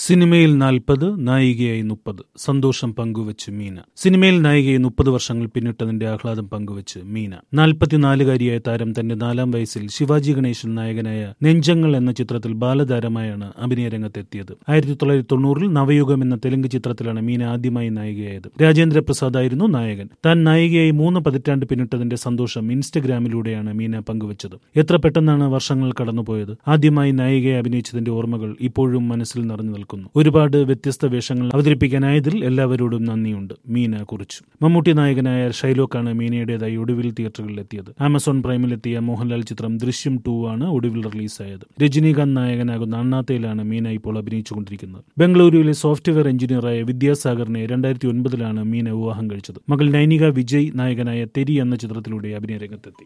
സിനിമയിൽ നാൽപ്പത് നായികയായി മുപ്പത് സന്തോഷം പങ്കുവച്ച് മീന സിനിമയിൽ നായികയെ മുപ്പത് വർഷങ്ങൾ പിന്നിട്ടതിന്റെ ആഹ്ലാദം പങ്കുവച്ച് മീന നാൽപ്പത്തിനാലുകാരിയായ താരം തന്റെ നാലാം വയസ്സിൽ ശിവാജി ഗണേശൻ നായകനായ നെഞ്ചങ്ങൾ എന്ന ചിത്രത്തിൽ ബാലതാരമായാണ് അഭിനയ രംഗത്തെത്തിയത് ആയിരത്തി തൊള്ളായിരത്തി തൊണ്ണൂറിൽ നവയുഗം എന്ന തെലുങ്ക് ചിത്രത്തിലാണ് മീന ആദ്യമായി നായികയായത് രാജേന്ദ്ര പ്രസാദ് ആയിരുന്നു നായകൻ താൻ നായികയായി മൂന്ന് പതിറ്റാണ്ട് പിന്നിട്ടതിന്റെ സന്തോഷം ഇൻസ്റ്റഗ്രാമിലൂടെയാണ് മീന പങ്കുവച്ചത് എത്ര പെട്ടെന്നാണ് വർഷങ്ങൾ കടന്നുപോയത് ആദ്യമായി നായികയെ അഭിനയിച്ചതിന്റെ ഓർമ്മകൾ ഇപ്പോഴും മനസ്സിൽ നിറഞ്ഞു നിൽക്കുന്നു ഒരുപാട് വ്യത്യസ്ത വേഷങ്ങൾ അവതരിപ്പിക്കാനായതിൽ എല്ലാവരോടും നന്ദിയുണ്ട് മീന കുറിച്ചു മമ്മൂട്ടി നായകനായ ഷൈലോക്കാണ് മീനയുടേതായി ഒടുവിൽ തിയേറ്ററുകളിൽ എത്തിയത് ആമസോൺ പ്രൈമിലെത്തിയ മോഹൻലാൽ ചിത്രം ദൃശ്യം ടു ആണ് ഒടുവിൽ റിലീസായത് രജനീകാന്ത് നായകനാകുന്ന അണ്ണാത്തയിലാണ് മീന ഇപ്പോൾ അഭിനയിച്ചുകൊണ്ടിരിക്കുന്നത് ബംഗളൂരുവിലെ സോഫ്റ്റ്വെയർ എഞ്ചിനീയറായ വിദ്യാസാഗറിനെ രണ്ടായിരത്തി ഒൻപതിലാണ് മീന വിവാഹം കഴിച്ചത് മകൾ നൈനിക വിജയ് നായകനായ തെരി എന്ന ചിത്രത്തിലൂടെ അഭിനയ രംഗത്തെത്തി